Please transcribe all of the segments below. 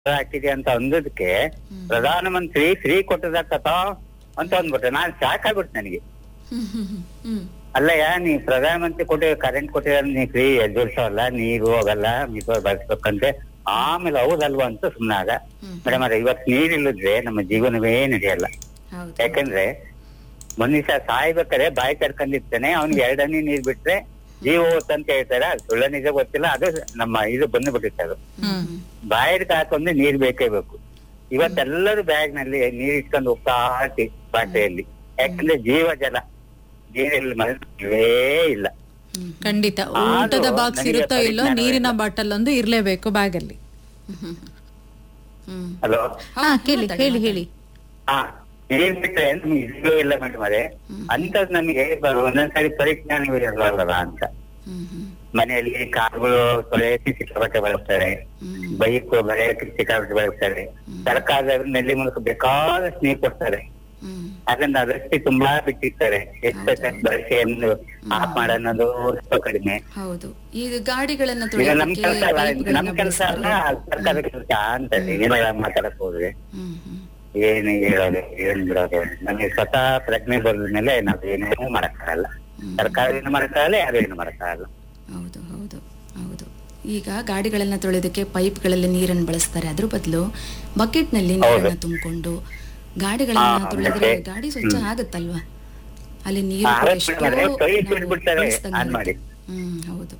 ಆಗ್ತಿದೆ ಅಂತ ಅಂದದಕ್ಕೆ ಪ್ರಧಾನಮಂತ್ರಿ ಫ್ರೀ ಕೊಟ್ಟದ ಕಥಾ ಅಂತ ಅಂದ್ಬಿಟ್ರೆ ನಾನ್ ಶಾಕ್ ಆಗ್ಬಿಟ್ಟು ನನಗೆ ಹ್ಮ್ ಹ್ಮ್ ಹ್ಮ್ ಹ್ಮ್ ಅಲ್ಲಯ್ಯ ನೀ ಪ್ರಧಾನಮಂತ್ರಿ ಕೊಟ್ಟಿ ಕರೆಂಟ್ ಕೊಟ್ಟಿರ ನೀ ಫ್ರೀ ಎದುರಿಸೋಲ್ಲ ನೀರು ಹೋಗಲ್ಲ ಮಿತ ಬಳಸ್ಬೇಕಂತೆ ಆಮೇಲೆ ಹೌದಲ್ವಾ ಅಂತ ಸುಮ್ನಾಗ ಹ್ಮ್. ಮೇಡಮ್ ಅರೆ ಇವತ್ತು ನೀರಿಲ್ಲದ್ರೆ ನಮ್ಮ ಜೀವನವೇ ನಡೆಯಲ್ಲ ಹೌದು ಯಾಕಂದ್ರೆ ಮನುಷ್ಯ ಸಾಯ್ಬೇಕಾದ್ರೆ ಬಾಯಿ ಕರ್ಕೊಂಡಿರ್ತಾನೆ ಅವ್ನಿಗೆ ಎರಡನೇ ನೀರ್ ಬಿಟ್ರೆ ಜೀವ ಹೋತ್ ಅಂತ ಹೇಳ್ತಾರೆ ಅದು ಸುಳ್ಳ ನಿಜ ಗೊತ್ತಿಲ್ಲ ಅದು ನಮ್ಮ ಇದು ಬಂದು ಬಿಟ್ಟಿತ್ತು ಅದು ಹ್ಮ್ ಬಾಯಿಗೆ ಹಾಕೊಂಡು ನೀರ್ ಬೇಕೇ ಬೇಕು ಇವತ್ತೆಲ್ಲರೂ ಬ್ಯಾಗ್ ನಲ್ಲಿ ನೀರ್ ಇಟ್ಕೊಂಡು ಹೋಗ್ತಾ ಇರ್ತೀವಿ ಬಾಟೆಯಲ್ಲಿ ಯಾಕಂದ್ರೆ ಜೀವ ಜಲ ನೀರಲ್ಲಿ ಮರವೇ ಇಲ್ಲ ಹ್ಮ್ ಖಂಡಿತ ಆದ್ರೂ ಊಟದ ಬಾಕ್ಸ್ ನನಗೆ ಇರುತ್ತೋ ಇಲ್ಲೋ ಪರಿಜ್ಞಾನ ನೀರಿನ ಇಲ್ಲ. ಬಾಟಲ್ ಒಂದು ಇರ್ಲೇಬೇಕು ಬ್ಯಾಗ್ ಅಲ್ಲಿ ಹ್ಮ್ ಹ್ಮ್ ಹಲೋ ಹಾ ಕೇಳಿ ಹೇಳಿ ಹೇಳಿ ಹಾ ನೀರ್ ಬಿಟ್ರೆ ನಮ್ಗೆ ಇಲ್ಲೂ ಇಲ್ಲ ಮೇಡಮ್ ಅದೇ ಅಂತದ್ ನಮಗೆ ಒಂದೊಂದ್ಸರಿ ಪರಿಜ್ಞಾನ ಇರಲ್ಲ ಅಂತ ಹ್ಮ್ ಹ್ಮ್ ಮನೆಯಲ್ಲಿ ಕಾರುಗಳು ತೊಳೆಯಕ್ಕೆ ಸಿಕ್ಕಾಪಟ್ಟೆ ಬಳಸ್ತಾರೆ ಹ್ಮ್ ಬೈಕ್ ಬೆಳೆಯಕ್ಕೆ ಸಿಕ್ಕಾಪಟ್ಟೆ ಬಳಸ್ತಾರೆ ಸರ್ಕಾರದವರು ನೆಲ್ಲಿ ಮೂಲಕ ಬೇಕಾದಷ್ಟು ನೀರು ಕೊಡ್ತಾರೆ ಹ್ಮ್ ಅದನ್ನ ರಸ್ತೆ ತುಂಬಾ ಬಿಟ್ಟಿರ್ತಾರೆ ಎಷ್ಟು ಬಳಕೆಯನ್ನು ಆಫ್ ಮಾಡೋದು ಸ್ವಲ್ಪ ಕಡಿಮೆ ಹೌದು ಈಗ ಗಾಡಿಗಳನ್ನ ಈಗ ನಮ್ ತೊಳೆಯೋದಕ್ಕೆ ಕೆಲಸ ಅಲ್ಲ ಪೈಪ್ಗಳನ್ನ ನಮ್ ಕೆಲಸ ಅಲ್ಲ ಬಳಸ್ತಾರೆ. ಸರ್ಕಾರದ ಕೆಲಸ ಅಂತ ಏನೆಲ್ಲ ಮಾತಾಡಕ್ ಹೋದ್ರೆ ಹ್ಮ್ ಹ್ಮ್ ಏನು ಹೇಳೋದು ಏನ್ ಬಿಡೋದು ನಮಗೆ ಸ್ವತಃ ಪ್ರಜ್ಞೆ ಬಂದ ಮೇಲೆ ನಾವ್ ಏನೇನೂ ಮಾಡಕ್ಕಾಗಲ್ಲ ಹ್ಮ್. ಸರ್ಕಾರ ಏನು ಮಾಡಕ್ಕಾಗಲ್ಲ ಯಾರು ಏನು ಮಾಡಕ್ಕಾಗಲ್ಲ ಹೌದು ಹೌದು ಹೌದು ಈಗ ಗಾಡಿಗಳನ್ನ ತೊಳೆಯೋದಕ್ಕೆ ಪೈಪ್ಗಳಲ್ಲಿ ನೀರನ್ನು ಬಳಸ್ತಾರೆ ಅದ್ರ ಬದಲು ಬಕೆಟ್ನಲ್ಲಿ ನೀರನ್ನ ತುಂಬಿಕೊಂಡು ಗಾಡಿಗಳನ್ನ ಹಾ, ತೊಳೆದ್ರೆ ಮತ್ತೆ? ಗಾಡಿ ಸ್ವಚ್ಛ ಆಗುತ್ತಲ್ವಾ ಅಲ್ಲಿ ನೀರು ಹಾ, ಕೂಡ ಆಗುತ್ತೆ ಎಷ್ಟೋ madam. ಕೈ ನಾವು ಬಿಟ್ಬಿಡ್ತಾರೆ, ಬಳಸ್ದಂಗೆ ಆನ್ ಮಾಡಿ. ಇರುತ್ತೆ. ಹ್ಮ್ ಹೌದು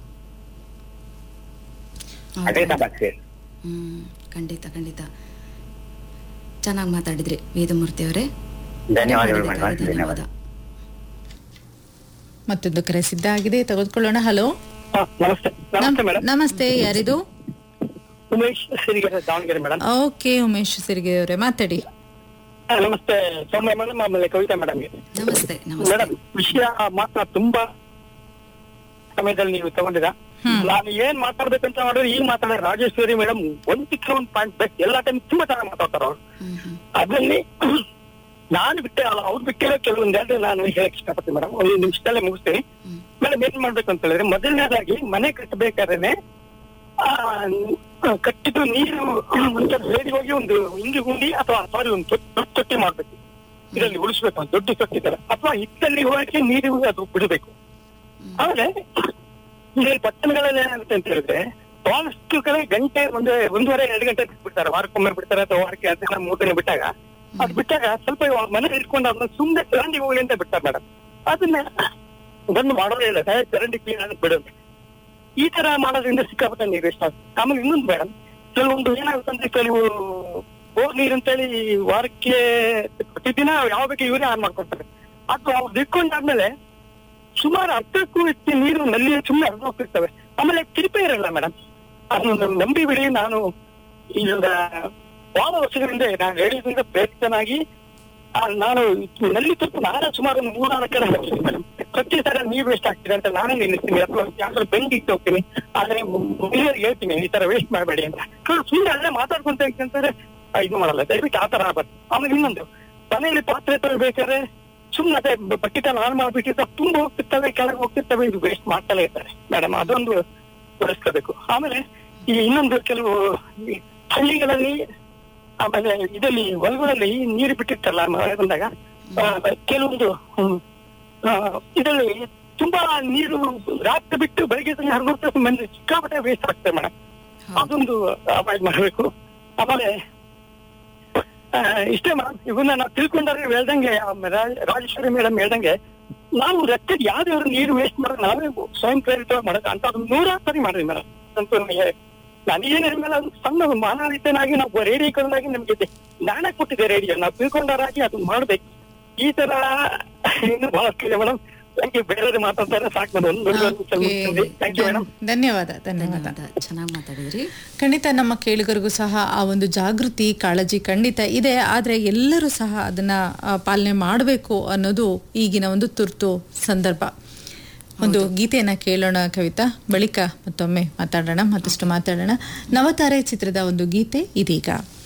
ಅದೇ ಹೌದು. ಸಮಸ್ಯೆ ಹ್ಮ್ ಖಂಡಿತ ಖಂಡಿತ ಚೆನ್ನಾಗಿ ಮಾತಾಡಿದ್ರಿ ವೇದಮೂರ್ತಿ ಅವರೇ ಧನ್ಯವಾದಗಳು ಮೇಡಮ್ ಧನ್ಯವಾದ ಮತ್ತೊಂದು ಕರೆ ಸಿದ್ಧ ಆಗಿದೆ ತೆಗೆದುಕೊಳ್ಳೋಣ ಹಲೋ ಹಾ, ನಮಸ್ತೆ ನಮಸ್ತೆ ಮೇಡಮ್ ನಮಸ್ತೆ ಯಾರಿದು ಉಮೇಶ್ ಸಿರಿಗೆರೆ ದಾವಣಗೆರೆ ಮೇಡಮ್ ಓಕೆ ಉಮೇಶ್ ಸಿರಿಗೆ ಅವರೇ ಮಾತಾಡಿ ಹಾ, ನಮಸ್ತೆ ಸೌಮ್ಯ ಮೇಡಮ್ ಆಮೇಲೆ ಕವಿತಾ ಮೇಡಮ್ಗೆ ನಮಸ್ತೆ ನಮಸ್ತೆ ಮೇಡಮ್ ವಿಷಯ ಮಾತ್ರ ತುಂಬಾ ಸಮಯದಲ್ಲಿ ನೀವು ತಗೊಂಡಿರ ನಾನು ಏನ್ ಮಾತಾಡ್ಬೇಕಂತ ಮಾಡಿದ್ರೆ ಈಗ ಮಾತಾಡ ರಾಜೇಶ್ವರಿ ಮೇಡಮ್ ಒಂದ್ ಸಿಕ್ಕ ಒಂದ್ ಪಾಯಿಂಟ್ ಬೆಸ್ಟ್ ಎಲ್ಲಾ ಟೈಮ್ ತುಂಬಾ ಚೆನ್ನಾಗಿ ಮಾತಾಡ್ತಾರ ಅವ್ರು ಹ್ಮ್ ಹ್ಮ್ ಅದ್ರಲ್ಲಿ ನಾನು ಬಿಟ್ಟೆ ಅಲ್ಲ ಅವ್ರು ಬಿಟ್ಟಿರೋ ಕೆಲವೊಂದ್ ಎರಡು ನಾನು ಹೇಳಕ್ ಇಷ್ಟಪಡ್ತೀನಿ ಮೇಡಮ್ ಒಂದು ನಿಮಿಷದಲ್ಲೇ ಮುಗಿಸ್ತೀನಿ ಹ್ಮ್. ಮೇಡಮ್ ಏನ್ ಮಾಡ್ಬೇಕು ಅಂತ ಹೇಳಿದ್ರೆ ಮೊದಲನೇದಾಗಿ ಮನೆ ಕಟ್ಟಬೇಕಾದ್ರೆ ಆ ಕಟ್ಟಿದ್ದು ನೀರು ಒಂದು ಬೇಡಿ ಹೋಗಿ ಒಂದು ಇಂಗಿ ಗುಂಡಿ ಅಥವಾ ಸಾರಿ ಒಂದು ದೊಡ್ಡ ದೊಡ್ಡ ತೊಟ್ಟಿ ಮಾಡ್ಬೇಕು ಇದರಲ್ಲಿ ಉಳಿಸ್ಬೇಕು ಒಂದು ದೊಡ್ಡ ತೊಟ್ಟಿ ತರ ಅಥವಾ ಹಿತ್ತಲ್ಲಿ ಹೋಗಕ್ಕೆ ನೀರು ಅದು ಬಿಡಬೇಕು ಆಮೇಲೆ ಇಲ್ಲಿ ಪಟ್ಟಣಗಳಲ್ಲಿ ಏನಾಗುತ್ತೆ ಅಂತ ಹೇಳಿದ್ರೆ ಬಹಳಷ್ಟು ಕಡೆ ಗಂಟೆ ಒಂದು ಒಂದೂವರೆ ಎರಡು ಗಂಟೆ ಬಿಡ್ತಾರೆ ವಾರಕ್ಕೊಮ್ಮೆ ಬಿಡ್ತಾರೆ ಅಥವಾ ವಾರಕ್ಕೆ ಎರಡು ದಿನ ಮೂರು ದಿನ ಬಿಟ್ಟಾಗ ಅದು ಬಿಟ್ಟಾಗ ಸ್ವಲ್ಪ ಇವಾಗ ಮನೆ ಇಟ್ಕೊಂಡು ಅದನ್ನ ಸುಮ್ಮನೆ ಚರಂಡಿ ಹೋಗ್ಲಿ ಅಂತ ಬಿಡ್ತಾರೆ ಮೇಡಮ್ ಅದನ್ನ ಬಂದು ಮಾಡೋದೇ ಇಲ್ಲ ಡೈರೆಕ್ಟ್ ಚರಂಡಿ ಕ್ಲೀನ್ ಆಗಿ ಬಿಡೋದು ಈ ತರ ಮಾಡೋದ್ರಿಂದ ಸಿಕ್ಕಾಪಟ್ಟೆ ನೀರು ವೇಸ್ಟ್ ಆಗುತ್ತೆ ಆಮೇಲೆ ಇನ್ನೊಂದು ಮೇಡಮ್ ಕೆಲವೊಂದು ಏನಾಗುತ್ತೆ ಅಂದ್ರೆ ಕೆಲವು ಬೋರ್ ನೀರು ಅಂತೇಳಿ ವಾರಕ್ಕೆ ಪ್ರತಿದಿನ ಯಾವ ಬೇಕು ಇವರೇ ಆನ್ ಮಾಡ್ಕೊಡ್ತಾರೆ ಅದು ಅವ್ರು ಇಟ್ಕೊಂಡಾದ್ಮೇಲೆ ಸುಮಾರು ಅರ್ಧಕ್ಕೂ ಹೆಚ್ಚು ನೀರು ನಲ್ಲಿ ಸುಮ್ಮನೆ ಹರಿದು ಹೋಗ್ತಿರ್ತವೆ ಆಮೇಲೆ ತಿರುಪೆ ಇರಲ್ಲ ಮೇಡಮ್ ಅದನ್ನು ನಂಬಿ ಬಿಡಿ ನಾನು ಈಗ ಬಹಳ ವರ್ಷಗಳಿಂದ ನಾನು ರೇಡಿಯೋದಿಂದ ಪ್ರೇರಿತನಾಗಿ ಆ, ನಾನು ನಲ್ಲಿ ತುರ್ಪು ನಾನೇ ಸುಮಾರು ಒಂದು ಮೂರ್ನಾಲ್ಕು ಕಡೆ ಹೋಗ್ತೀನಿ ಮೇಡಮ್ ಪ್ರತಿ ಸಲ ನೀರು ವೇಸ್ಟ್ ಆಗ್ತಿದೆ ಅಂತ ನಾನೇ ನಿಲ್ಲಿಸ್ತೀನಿ ಅಥವಾ ಯಾಕಂದ್ರೆ ಬೆಂಕಿ ಇಟ್ಟು ಹೋಗ್ತೀನಿ ಆದ್ರೆ ಹಿರಿಯರಿಗೆ ಹೇಳ್ತೀನಿ ಈ ತರ ವೇಸ್ಟ್ ಮಾಡಬೇಡಿ ಅಂತ ಕೆಲವು ಸುಮ್ಮನೆ ಅಲ್ಲೇ ಮಾತಾಡ್ಕೊಂತ ಅಂತಂದ್ರೆ ಆ, ಇದು ಮಾಡಲ್ಲ ದಯವಿಟ್ಟು ಆ ತರ ಆಗಬಾರ್ದು ಆಮೇಲೆ ಇನ್ನೊಂದು ಮನೆಯಲ್ಲಿ ಪಾತ್ರೆ ತೊಳ್ಬೇಕಾದ್ರೆ ಸುಮ್ಮನೆ ಅದೇ ಬಕೆಟ್ ಆನ್ ಮಾಡ್ಬಿಟ್ಟಿರ್ತಾರೆ ತುಂಬ ಹೋಗ್ತಿರ್ತವೆ ಕೆಳಗೆ ಹೋಗ್ತಿರ್ತವೆ ಇದು ವೇಸ್ಟ್ ಮಾಡ್ತಲೇ ಇರ್ತಾರೆ ಮೇಡಮ್ ಅದೊಂದು ಬಳಸ್ಕೋಬೇಕು ಆಮೇಲೆ ಈ ಇನ್ನೊಂದು ಕೆಲವು ಈ ಹಳ್ಳಿಗಳಲ್ಲಿ ಆಮೇಲೆ ಇದರಲ್ಲಿ ಹೊಲಗಳಲ್ಲಿ ನೀರು ಬಿಟ್ಟಿರ್ತಾರಲ್ಲ ಮಳೆ ಬಂದಾಗ ಆ, ಕೆಲವೊಂದು ಹ್ಮ್, ಆ, ಇದರಲ್ಲಿ ತುಂಬಾ ನೀರು ರಾತ್ರಿ ಬಿಟ್ಟು ಬೆಳಗ್ಗೆ ಸಂಜೆ ಹರಿದು ಮಂದಿ ಸಿಕ್ಕಾಪಟ್ಟೆ ವೇಸ್ಟ್ ಆಗ್ತದೆ ಮೇಡಮ್ ಅದೊಂದು ಅವಾಯ್ಡ್ ಮಾಡಬೇಕು ಆಮೇಲೆ ಆ, ಇಷ್ಟೇ ಮೇಡಮ್ ಇವನ್ನ ನಾವು ತಿಳ್ಕೊಂಡ್ರೆ ಹೇಳ್ದಂಗೆ ಆ ರಾ- ರಾಜೇಶ್ವರಿ ಮೇಡಮ್ ಹೇಳ್ದಂಗೆ ನಾವು ರಸ್ತೆಗೆ ಯಾವ್ದಾದ್ರು ನೀರು ವೇಸ್ಟ್ ಮಾಡೋದು ನಾವೇ ಸ್ವಯಂ ಪ್ರೇರಿತವಾಗಿ ಮಾಡೋದು ಅಂತ ಅದು ನೂರಾರು ಸರಿ ಮಾಡಿದ್ವಿ ಮೇಡಮ್ ಅಂತೂ ನನಗೆ ನನಗೇನು ಮೇಲೆ ಅದು ಸಣ್ಣ ಮಾನವೀಯನಾಗಿ ನಾವು ರೇಡಿಯೋಗಳನ್ನಾಗಿ ನಮ್ಗೆ ಇದೆ ಜ್ಞಾನ ಕೊಟ್ಟಿದೆ ರೇಡಿಯೋ ನಾವು ತಿಳ್ಕೊಂಡವರಾಗಿ ಅದು ಮಾಡ್ಬೇಕು ಈ ತರ ಇನ್ನು ಬಹಳಷ್ಟು ಇದೆ ಮೇಡಮ್ ಥ್ಯಾಂಕ್ ಯು ಬೇರೆ ಮಾತಾಡ್ತಾರೆ ಸಾಕು ನಾನು ಒಂದು ಥ್ಯಾಂಕ್ ಯು ಮೇಡಮ್ ಧನ್ಯವಾದ ಧನ್ಯವಾದ ಧನ್ಯವಾದ ಚೆನ್ನಾಗಿ ಮಾತಾಡಿದ್ರಿ ಖಂಡಿತ ನಮ್ಮ ಕೇಳುಗರಿಗೂ ಸಹ ಆ ಒಂದು ಜಾಗೃತಿ ಕಾಳಜಿ ಖಂಡಿತ ಇದೆ ಆದರೆ ಎಲ್ಲರೂ ಸಹ ಅದನ್ನ ಆ, ಪಾಲನೆ ಮಾಡಬೇಕು ಅನ್ನೋದು ಈಗಿನ ಒಂದು ತುರ್ತು ಸಂದರ್ಭ ಒಂದು ಗೀತೆಯನ್ನ ಕೇಳೋಣ ಕವಿತಾ ಬಳಿಕ ಮತ್ತೊಮ್ಮೆ ಮಾತಾಡೋಣ ಮತ್ತಷ್ಟು ಮಾತಾಡೋಣ ನವತಾರೆ ಚಿತ್ರದ ಒಂದು ಗೀತೆ ಇದೀಗ